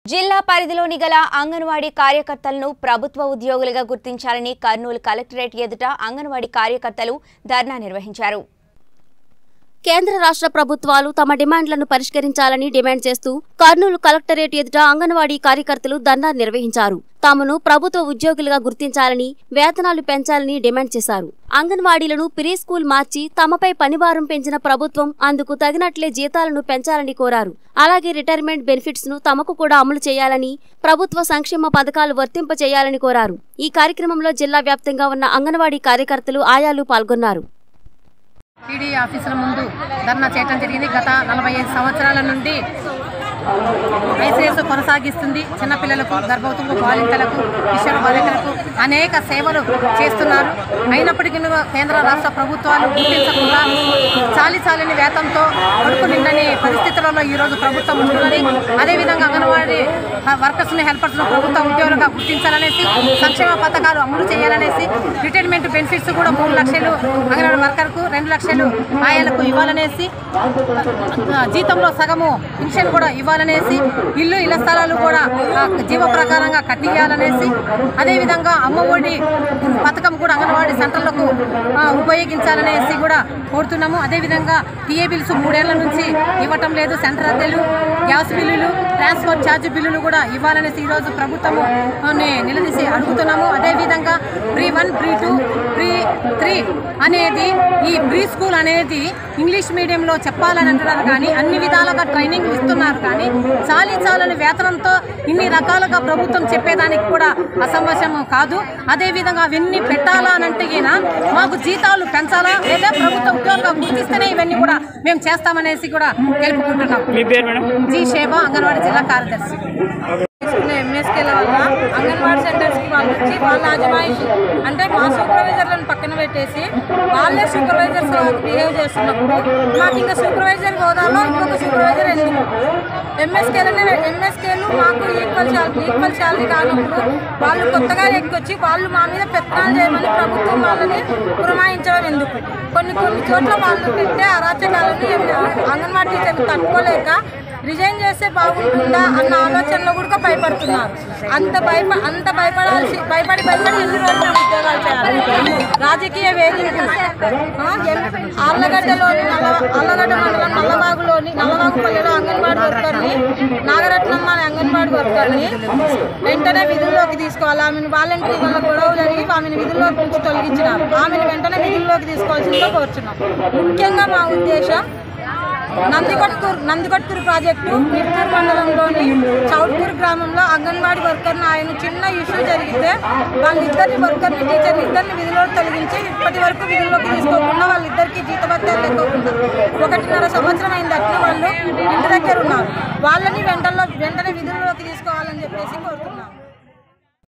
జిల్లా పరిధిలోని గల అంగన్వాడీ కార్యకర్తలను ప్రభుత్వ ఉద్యోగులుగా గుర్తించాలని కర్నూలు కలెక్టరేట్ ఎదుట అంగన్వాడీ కార్యకర్తలు ధర్నా నిర్వహించారు కేంద్ర రాష్ట్ర ప్రభుత్వాలు తమ డిమాండ్లను పరిష్కరించాలని డిమాండ్ చేస్తూ కర్నూలు కలెక్టరేట్ ఎదుట అంగన్వాడీ కార్యకర్తలు ధర్నా నిర్వహించారు తామును ప్రభుత్వ ఉద్యోగులుగా గుర్తించాలని వేతనాలు పెంచాలని డిమాండ్ చేశారు అంగన్వాడీలను ప్రీ స్కూల్ మార్చి తమపై పనిభారం పెంచిన ప్రభుత్వం అందుకు తగినట్లే జీతాలను పెంచాలని కోరారు అలాగే రిటైర్మెంట్ బెనిఫిట్స్ ను తమకు కూడా అమలు చేయాలని ప్రభుత్వ సంక్షేమ పథకాలు వర్తింప చేయాలని కోరారు ఈ కార్యక్రమంలో జిల్లా వ్యాప్తంగా ఉన్న అంగన్వాడీ కార్యకర్తలు ఆయాలు పాల్గొన్నారు పీడీ ఆఫీసుల ముందు ధర్నా చేయడం జరిగింది గత నలభై ఐదు సంవత్సరాల నుండి ఐసీఎస్ కొనసాగిస్తుంది చిన్నపిల్లలకు గర్భవతులకు బాలింతలకు కిషోర బాలికలకు అనేక సేవలు చేస్తున్నారు అయినప్పటికీ కేంద్ర రాష్ట్ర ప్రభుత్వాలు గుర్తించకుండా చాలి చాలని వేతంతో కొడుకు నిండని పరిస్థితులలో ఈరోజు ప్రభుత్వం ఉంటుందని అదేవిధంగా అంగన్వాడీ వర్కర్స్ని హెల్పర్స్ను ప్రభుత్వ ఉద్యోగులుగా గుర్తించాలనేసి సంక్షేమ పథకాలు అమలు చేయాలనేసి రిటైర్మెంట్ బెనిఫిట్స్ కూడా మూడు లక్షలు అంగన్వాడీ వర్కర్కు రెండు లక్షలు ఆయాలకు ఇవ్వాలనేసి ఆ, జీతంలో సగము పెన్షన్ కూడా ఇవ్వాలనేసి ఇల్లు ఇళ్ల స్థలాలు కూడా ఆ, జీవ ప్రకారంగా కట్టియాలనేసి అదేవిధంగా అమ్మ ఒడి పథకం కూడా అంగన్వాడీ సెంటర్లకు ఆ, ఉపయోగించాలనేసి కూడా కోరుతున్నాము అదేవిధంగా టీఏ బిల్స్ మూడేళ్ల నుంచి ఇవ్వటం లేదు సెంటర్ అద్దెలు గ్యాస్ బిల్లులు ట్రాన్స్పోర్ట్ ఛార్జ్ బిల్లులు కూడా ఇవ్వాలనేసి ఈరోజు ప్రభుత్వము ఆ, ని నిలదీసి అడుగుతున్నాము అదేవిధంగా pre one pre two pre three అనేది ఈ ప్రీ స్కూల్ అనేది ఇంగ్లీష్ మీడియంలో చెప్పాలని అంటున్నారు కానీ అన్ని విధాలుగా ట్రైనింగ్ ఇస్తున్నారు కానీ చాలీ చాలని వేతనంతో ఇన్ని రకాలుగా ప్రభుత్వం చెప్పేదానికి కూడా అసమస్యము కాదు అదేవిధంగా అవన్నీ పెట్టాలా అని అంటే గిన మాకు జీతాలు పెంచాలా లేదా ప్రభుత్వ ఉద్యోగాలు గుర్తిస్తేనే ఇవన్నీ కూడా మేము చేస్తామనేసి కూడా తెలుపుకుంటున్నాం మీ పేరు మేడం జీ షేబా అంగన్వాడీ జిల్లా కార్యదర్శి తీసుకునే ఎంఎస్కేల వల్ల అంగన్వాడీ సెంటర్స్కి వాళ్ళు వచ్చి వాళ్ళ అజమాయిషి అంటే మా సూపర్వైజర్లను పక్కన పెట్టేసి వాళ్ళే సూపర్వైజర్స్ బిహేవ్ చేస్తున్నప్పుడు మాకు ఇంకా సూపర్వైజర్ హోదాలో ఇంకొక సూపర్వైజర్ ఎందుకు ఎంఎస్కేలనే ఎంఎస్కేలు మాకు ఈక్వల్ శాలరీ ఈక్వల్ శాలరీ కానప్పుడు వాళ్ళు కొత్తగా ఎక్కొచ్చి వాళ్ళు మా మీద పెత్తనాలు చేయమని ప్రభుత్వం వాళ్ళని పురమాయించడం ఎందుకు కొన్ని కొన్ని చోట్ల వాళ్ళు పెట్టే అరాచకాలను అంగన్వాడీ టీచర్లు తట్టుకోలేక రిజైన్ చేస్తే బాగుంటుందా అన్న ఆలోచనలో కూడా భయపడుతున్నారు అంత భయప అంత భయపడాల్సి భయపడి భయపడి ఎన్ని రోజులు ఉద్యోగాలు చేయాలి రాజకీయ వేదిక ఆళ్ళగడ్డలోని నల్ల ఆళ్ళగడ్డ మండలం నల్లబాగులోని నల్లబాగుపల్లిలో అంగన్వాడీ వర్కర్ని నాగరత్నమ్మ అనే అంగన్వాడీ వర్కర్ని వెంటనే విధుల్లోకి తీసుకోవాలి ఆమెను వాలంటీర్ వల్ల గొడవ జరిగి ఆమెను విధుల్లోకి నుంచి తొలగించినారు ఆమెను వెంటనే విధుల్లోకి తీసుకోవాల్సిందిగా కోరుచున్నాం ముఖ్యంగా మా ఉద్దేశం నందికొట్కూరు నందికొట్కూరు ప్రాజెక్టు మిర్పూర్ మండలంలోని చౌట్కూరు గ్రామంలో అంగన్వాడీ వర్కర్ను ఆయన చిన్న ఇష్యూ జరిగితే వాళ్ళిద్దరిని వర్కర్ని టీచర్ని ఇద్దరిని విధుల్లోకి తొలగించి ఇప్పటి వరకు విధుల్లోకి తీసుకోకుండా వాళ్ళిద్దరికి జీతభత్యాలు లేకోకుండా ఒకటిన్నర సంవత్సరం అయింది అట్లా వాళ్ళు ఇంటి దగ్గర ఉన్నారు వాళ్ళని వెంటనే వెంటనే విధుల్లోకి తీసుకోవాలని చెప్పేసి కోరుతున్నాం